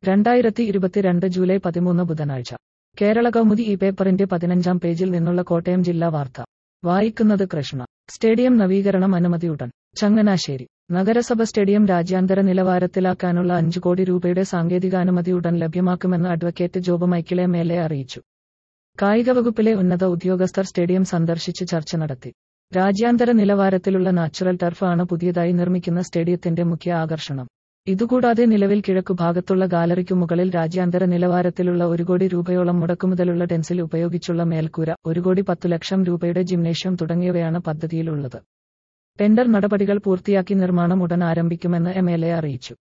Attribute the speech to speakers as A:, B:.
A: രണ്ടായിരത്തി ഇരുപത്തിരണ്ട് ജൂലൈ പതിമൂന്ന് ബുധനാഴ്ച കേരള കൗമുദി ഈ പേപ്പറിന്റെ പതിനഞ്ചാം പേജിൽ നിന്നുള്ള കോട്ടയം ജില്ലാ വാർത്ത വായിക്കുന്നത് കൃഷ്ണ സ്റ്റേഡിയം നവീകരണം അനുമതി ഉടൻ ചങ്ങനാശ്ശേരി നഗരസഭ സ്റ്റേഡിയം രാജ്യാന്തര നിലവാരത്തിലാക്കാനുള്ള അഞ്ചു കോടി രൂപയുടെ സാങ്കേതികാനുമതി ഉടൻ ലഭ്യമാക്കുമെന്ന് advocate Job Michael M L A അറിയിച്ചു കായിക വകുപ്പിലെ ഉന്നത ഉദ്യോഗസ്ഥർ സ്റ്റേഡിയം സന്ദർശിച്ച് ചർച്ച നടത്തി രാജ്യാന്തര നിലവാരത്തിലുള്ള നാച്ചുറൽ ടർഫ് ആണ് പുതിയതായി നിർമ്മിക്കുന്ന സ്റ്റേഡിയത്തിന്റെ മുഖ്യ ആകർഷണം ഇതുകൂടാതെ നിലവിൽ കിഴക്കു ഭാഗത്തുള്ള ഗാലറിക്കു മുകളിൽ രാജ്യാന്തര നിലവാരത്തിലുള്ള ഒരു കോടി രൂപയോളം മുടക്കുമുതലുള്ള ടെൻസിൽ ഉപയോഗിച്ചുള്ള മേൽക്കൂര ഒരു കോടി പത്തു ലക്ഷം രൂപയുടെ ജിംനേഷ്യം തുടങ്ങിയവയാണ് പദ്ധതിയിലുള്ളത് ടെൻഡർ നടപടികൾ പൂർത്തിയാക്കി നിർമ്മാണം ഉടൻ ആരംഭിക്കുമെന്ന് എം എൽ എ അറിയിച്ചു